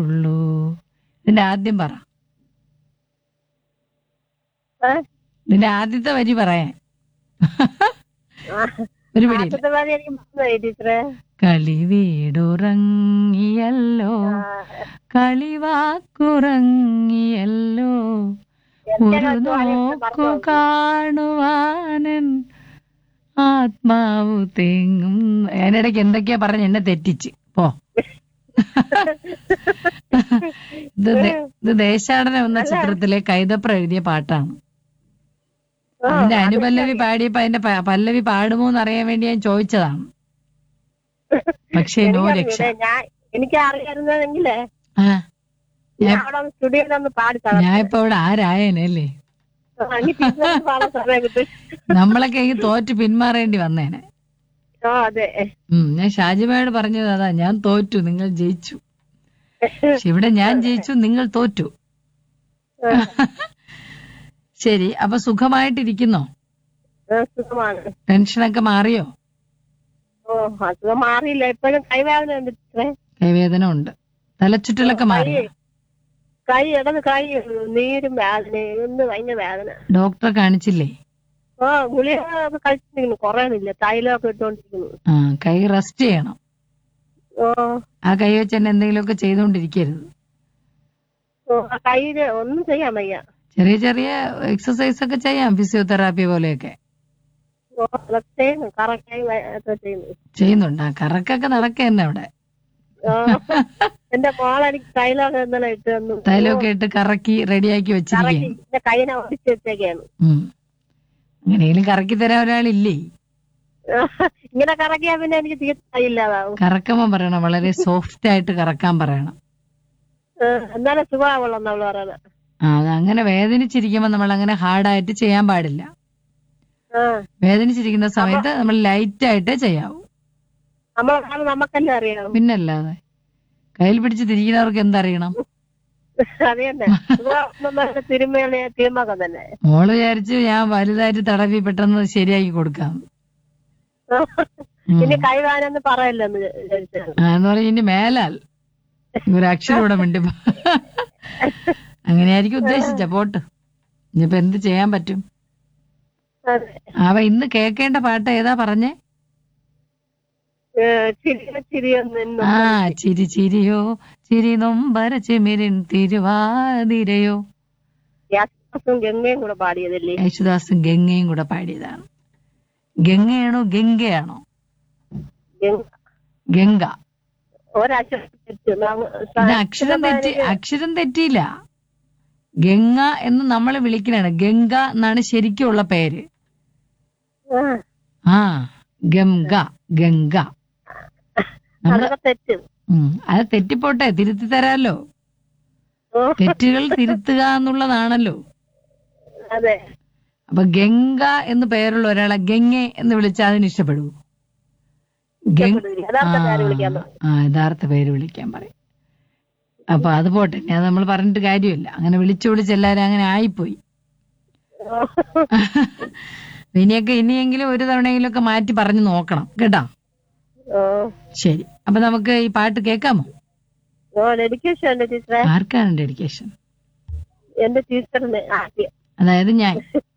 ഉള്ളൂ ഇതിന്റെ ആദ്യം പറ ഏ? ഇതിന്റെ ആദ്യത്തെ വരി പറയാൻ ആ, ഒരു പിടിയില്ല ആദ്യത്തെ വരി എനിക്ക് മനസ്സിലായി ടീച്ചറെ കളി വീടുറങ്ങിയല്ലോ കളിവാക്കുറങ്ങിയല്ലോ ഒരു നോക്കു കാണുവാനൻ ആത്മാവ് തേങ്ങും അതിനിടയ്ക്ക് എന്തൊക്കെയാ പറഞ്ഞ് എന്നെ തെറ്റിച്ച് പോ ഇത് ദേ- ഇത് ദേശാടനം എന്ന ചിത്രത്തിലെ കൈതപ്ര എഴുതിയ പാട്ടാണ് അതിന്റെ അനുപല്ലവി പാടിയപ്പോ അതിന്റെ പ- പല്ലവി പാടുമോ എന്ന് അറിയാൻ വേണ്ടി ഞാൻ ചോദിച്ചതാണ് പക്ഷേ നോ രക്ഷ ഞാൻ എനിക്ക് അറിയായിരുന്നെങ്കിലേ ആ ഞാൻ അവിടെ സ്റ്റുഡിയോയിലൊന്ന് പാടി തരാം ഞാൻ ഇപ്പൊ ഇവിടെ ആരായനല്ലേ എനിക്ക് ടീച്ചർക്ക് പാടാൻ സമയം കിട്ടും നമ്മളൊക്കെ ഈ തോറ്റ് പിന്മാറേണ്ടി വന്നേനെ ആ അതെ ഉം ഞാൻ ഷാജിമയോട് പറഞ്ഞത് അതാ ഞാൻ തോറ്റു നിങ്ങൾ ജയിച്ചു പക്ഷെ ഇവിടെ ഞാൻ ജയിച്ചു നിങ്ങൾ തോറ്റു ശരി അപ്പൊ സുഖമായിട്ടിരിക്കുന്നോ ആ, സുഖമാണ് ടെൻഷനൊക്കെ മാറിയോ ഓ അസുഖം മാറിയില്ല ഇപ്പോഴും കൈവേദന ഉണ്ട് ടീച്ചറെ കൈവേദന ഉണ്ട് തലച്ചുറ്റലൊക്കെ മാറിയോ കൈ ഇടത് കൈ നീരും വേദന ഒന്ന് ഭയങ്കര വേദന ഡോക്ടറെ കാണിച്ചില്ലേ ഓ ഗുളിക ഒക്കെ കഴിച്ചിരിക്കുന്നു കുറയണില്ല തൈലമൊക്കെ ഇട്ടുകൊണ്ടിരിക്കുന്നു ആ കൈ റെസ്റ്റ് ചെയ്യണം ഓ ആ കൈ വെച്ച് തന്നെ എന്തെങ്കിലുമൊക്കെ ചെയ്തുകൊണ്ടിരിക്കരുത് ഓ ആ കയ്യില് ഒന്നും ചെയ്യാൻ വയ്യ ചെറിയ ചെറിയ എക്സസൈസ് ഒക്കെ ചെയ്യാം ഫിസിയോതെറാപ്പി പോലെയൊക്കെ ഓ അതൊക്കെ ചെയ്യുന്നു കറക്റ്റായി ഒക്കെ ചെയ്യുന്നു ചെയ്യുന്നുണ്ട് ആ കറക്കൊക്കെ നടക്കുക തന്നെ അവിടെ ഓ, എന്റെ മോൾ എനിക്ക് തൈലമൊക്കെ ഇന്നലെ ഇട്ട് തന്നു തൈലൊക്കെ ഇട്ട് കറക്കി റെഡിയാക്കി കറക്കി വെച്ചിരിക്കുകയാണ് എന്റെ കൈനെ ഒടിച്ചു വെച്ചേക്കാണ് ഉം. അങ്ങനെയെങ്കിലും കറക്കി തരാൻ ഒരാളില്ലേ ഇങ്ങനെ കറക്കിയാ പിന്നെ എനിക്ക് തീർച്ചയായും ഇല്ലാതാവും കറക്കുമ്പോ പറയണം വളരെ സോഫ്റ്റ് ആയിട്ട് കറക്കാൻ പറയണം ആ, എന്നാലും സുഖമാവുള്ളൂ അവള് പറയുന്നത് ആ അത് അങ്ങനെ വേദനിച്ചിരിക്കുമ്പോ നമ്മൾ അങ്ങനെ ഹാർഡായിട്ട് ചെയ്യാൻ പാടില്ല ആ വേദനിച്ചിരിക്കുന്ന സമയത്ത് നമ്മൾ ലൈറ്റ് ആയിട്ടേ ചെയ്യാവൂ നമ്മളെ നമുക്കല്ലേ അറിയാം പിന്നല്ലാതെ കയ്യിൽ പിടിച്ച് തിരിക്കുന്നവർക്ക് എന്തറിയണം അത് തന്നെ സുഖമാവുന്ന തിരുമേളി തിരുമകം തന്നെ മോള് വിചാരിച്ച് ഞാൻ വലുതായിട്ട് തടവി പെട്ടെന്ന് ശരിയാക്കി കൊടുക്കാം ഉം. ഇനി കൈവാനെന്ന് പറയല്ലെന്ന് വിചാരിച്ചത് ആ, എന്ന് പറഞ്ഞ ഇനി മേലാൽ ഒരു അക്ഷരം ഇവിടെ മിണ്ടി അങ്ങനെയായിരിക്കും ഉദ്ദേശിച്ച പോട്ട് ഇനിയിപ്പോ എന്ത് ചെയ്യാൻ പറ്റും അതെ അവ ഇന്ന് കേക്കേണ്ട പാട്ട് ഏതാ പറഞ്ഞേ ഏ, ചിരിയോ ചിരിയോ നിന്നു ആ ചിരി ചിരിയോ ചിരി നൊമ്പര ചിമിരിൻ തിരുവാതിരയോ യാസും ഗംഗയും കൂടെ പാടിയതല്ലേ യേശുദാസും ഗംഗയും കൂടെ പാടിയതാണ് ഗംഗയാണോ ഗംഗയാണോ ഗംഗ. ഗംഗ ഒരക്ഷരം തെറ്റ്. നാം- ഇത് അക്ഷരം തെറ്റി അക്ഷരം തെറ്റിയില്ല ഗംഗ എന്ന് നമ്മൾ വിളിക്കണാണ് ഗംഗ എന്നാണ് ശരിക്കുള്ള പേര് ആ, ആ ഗംഗ ഗംഗ നമ്മള് അതൊക്കെ തെറ്റ് ഉം, അത് തെറ്റിപ്പോട്ടെ തിരുത്തി തരാലോ ഓ, തെറ്റുകൾ തിരുത്തുക എന്നുള്ളതാണല്ലോ അതെ അപ്പൊ ഗംഗ എന്ന് പേരുള്ള ഒരാളെ ഗംഗെ എന്ന് വിളിച്ചാൽ അതിന് ഇഷ്ടപ്പെടൂ ഗംഗ യഥാർത്ഥ പേര് വിളിക്കാൻ ആ, ആ യഥാർത്ഥ പേര് വിളിക്കാൻ പറയും അപ്പൊ അത് പോട്ടെ ഇനി അത് നമ്മൾ പറഞ്ഞിട്ട് കാര്യമില്ല അങ്ങനെ വിളിച്ചു വിളിച്ച് എല്ലാരും അങ്ങനെ ആയിപ്പോയി ഇനിയൊക്കെ ഇനിയെങ്കിലും ഒരു തവണയെങ്കിലും ഒക്കെ മാറ്റി പറഞ്ഞു നോക്കണം കേട്ടോ ഓ ശരി അപ്പൊ നമുക്ക് ഈ പാട്ട് കേൾക്കാമോ ഓ ഡെഡിക്കേഷൻ ഉണ്ട് ടീച്ചറെ ആർക്കാണ് ഡെഡിക്കേഷൻ എന്റെ ടീച്ചറിന് ആദ്യം അതായത് ഞാൻ